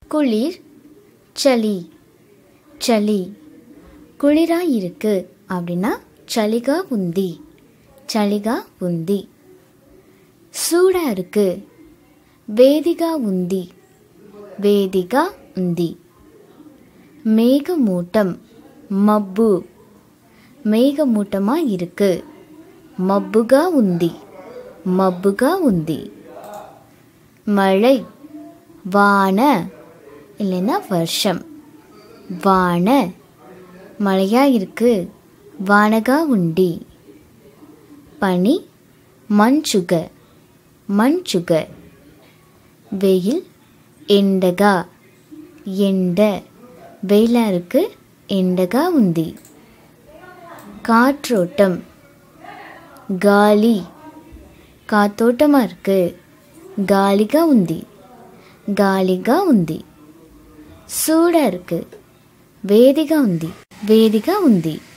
குளிர் சளி சளி குளிரா இருக்கு அப்படின்னா சளிகா உந்தி சளிகா உந்தி சூடா இருக்கு வேதிகா உந்தி வேதிகா உந்தி மேகமூட்டம் மப்பு மேகமூட்டமாக இருக்கு மப்புகா உந்தி மப்புகா உந்தி மழை வான இல்லைன்னா வருஷம் வான மழையா இருக்கு வானகா உண்டி பனி மண்சுக மண்சுக வெயில் எண்டகா எண்ட வெயிலா இருக்கு எண்டகா உந்தி காற்றோட்டம் காலி காத்தோட்டமாக இருக்கு காலிகா உந்தி காலிகா உந்தி சூடாக இருக்கு வேதிகா உந்தி வேதிகா உந்தி